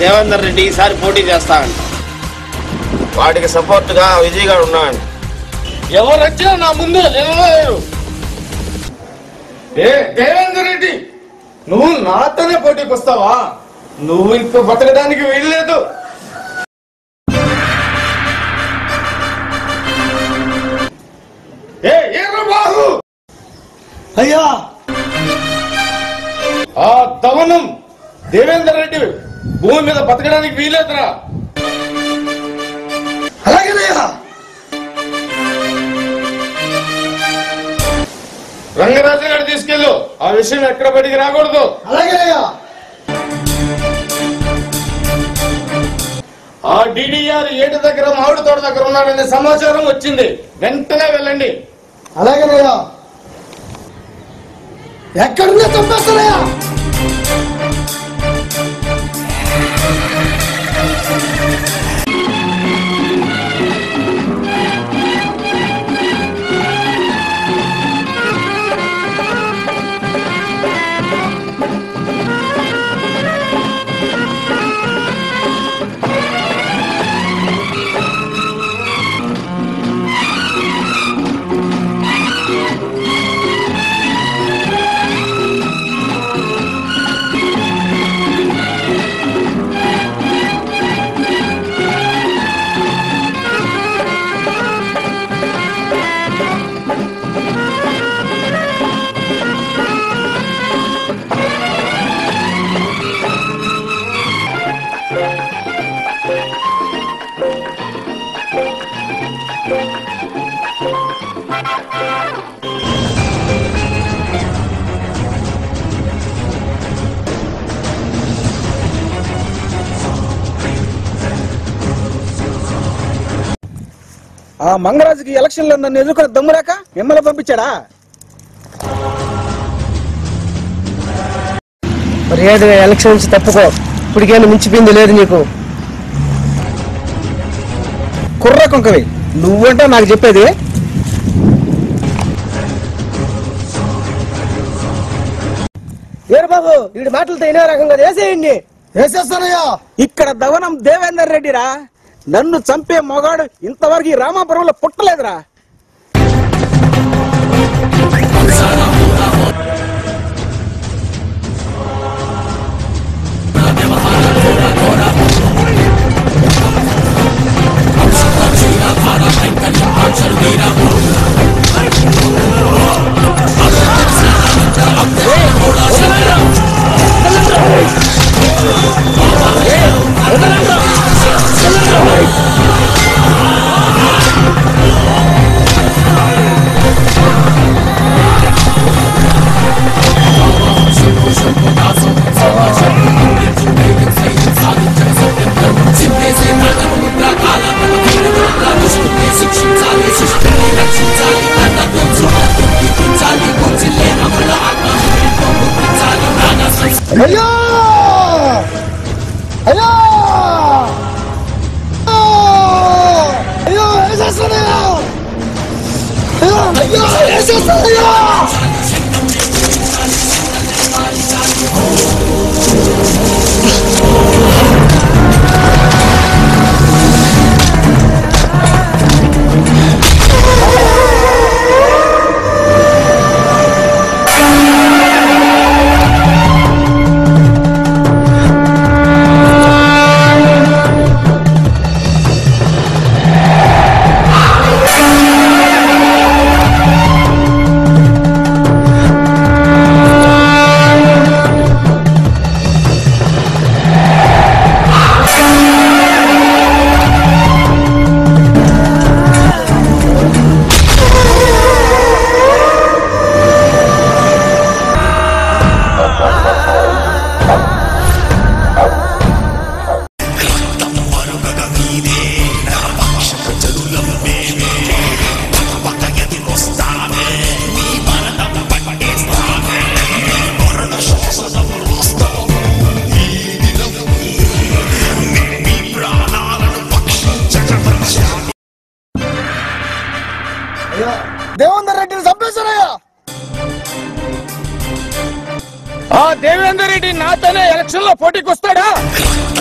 దేవేందర్ రెడ్డి ఈసారి పోటీ చేస్తాడంట వాడికి సపోర్ట్ గా విజయ్ గారు ఉన్నాడు ఎవరు వచ్చినా నా ముందు నిలవలేరు ఏ దేవేంద్ర రెడ్డి నువ్వు నాతోనే పోటీకి వస్తావా నువ్వు ఇంక బతకడానికి వీల్లేదు ఏ ఏర్ర బాహు అయ్యా ఆ దవనం దేవేందర్ రెడ్డి భూమి మీద బతకడానికి వీలేదురా అలాగేనయ్యా రంగరాజు గారు తీసుకెళ్ళు ఆ విషయం ఎక్కడ బయటికి రాకూడదు అలాగేనయ్యా ఆ డిడిఆర్ ఏటి దగ్గర మామిడి తోట దగ్గర ఉన్నాడనే సమాచారం వచ్చింది వెంటనే వెళ్ళండి అలాగేనయ్యా ఎక్కడున్నా చంపేస్తానయ్యా ఆ మంగరాజుకి ఎలక్షన్ లో నన్ను ఎదుర్కొన్న దమ్మురాక మిమ్మల్ని పంపించాడా మర్యాదగా ఎలక్షన్ నుంచి తప్పుకో ఇప్పటికేనా మించిపోయింది లేదు నీకు కుర్ర కుంకవి నువ్వంటే నాకు చెప్పేది వేరు బాబు వీడి మాటలతో ఇనే రకంగా వేసేయండి వేసేస్తానయ్యా ఇక్కడ దవనం దేవేందర్ రెడ్డిరా నన్ను చంపే మొగాడు ఇంతవరకు ఈ రామాపురంలో పుట్టలేదురా అయ్యో అయ్యో అయ్యో వేసేస్తానయ్యా అయ్యో అయ్యో వేసేస్తానయ్యా దేవేందర్ రెడ్డిని చంపేశానయ్యా ఆ దేవేందర్ రెడ్డి నాతోనే ఎలక్షన్ లో పోటీకి వస్తాడా